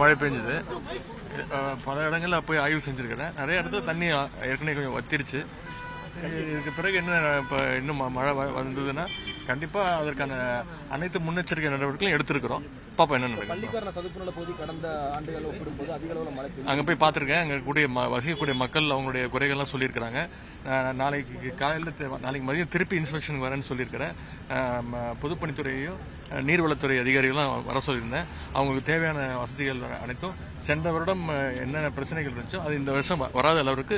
மழை பெஞ்சது அஹ், பல இடங்கள்ல போய் ஆய்வு செஞ்சிருக்கிறேன் நிறைய இடத்துல தண்ணி அஹ், ஏற்கனவே கொஞ்சம் வத்திருச்சு இதுக்கு பிறகு என்ன இப்போ இன்னும் ம- மழை வ- வந்ததுன்னா கண்டிப்பா அதற்கான அனைத்து முன்னெச்சரிக்கை நடவடிக்கைகளும் எடுத்திருக்கிறோம் பாப்போம் என்ன நடக்கும் பள்ளிக்கரண சதுப்புநில பகுதி கடந்த ஆண்டுகள் ஒப்பிடும்போது அதிக அளவில் மழை பெய்யும் அங்க போய் பார்த்துருக்கேன் அங்க கூடிய ம- வசிக்கக்கூடிய மக்கள் அவங்களுடைய குறைகள்லாம் சொல்லியிருக்கிறாங்க நான் நாளைக்கு காலையில் தெ- நாளைக்கு மதியம் திருப்பி இன்ஸ்பெக்ஷனுக்கு வரேன்னு சொல்லியிருக்கிறேன் அஹ் ம- பொதுப்பணித்துறையையும் அஹ் நீர்வளத்துறை அதிகாரிகளும் வர சொல்லியிருந்தேன் அவங்களுக்கு தேவையான வசதிகள் அனைத்தும் சென்ற வருடம் அஹ், என்னென்ன பிரச்சனைகள் இருந்துச்சோ அது இந்த வருஷம் வ- வராத அளவுக்கு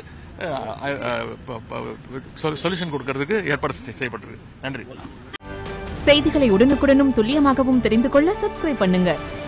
சொல்யூஷன் கொடுக்கறதுக்கு ஏற்பாடு செய்- செய்யப்பட்டிருக்கு நன்றி செய்திகளை உடனுக்குடனும் துல்லியமாகவும் தெரிந்து கொள்ள சப்ஸ்கிரைப் பண்ணுங்க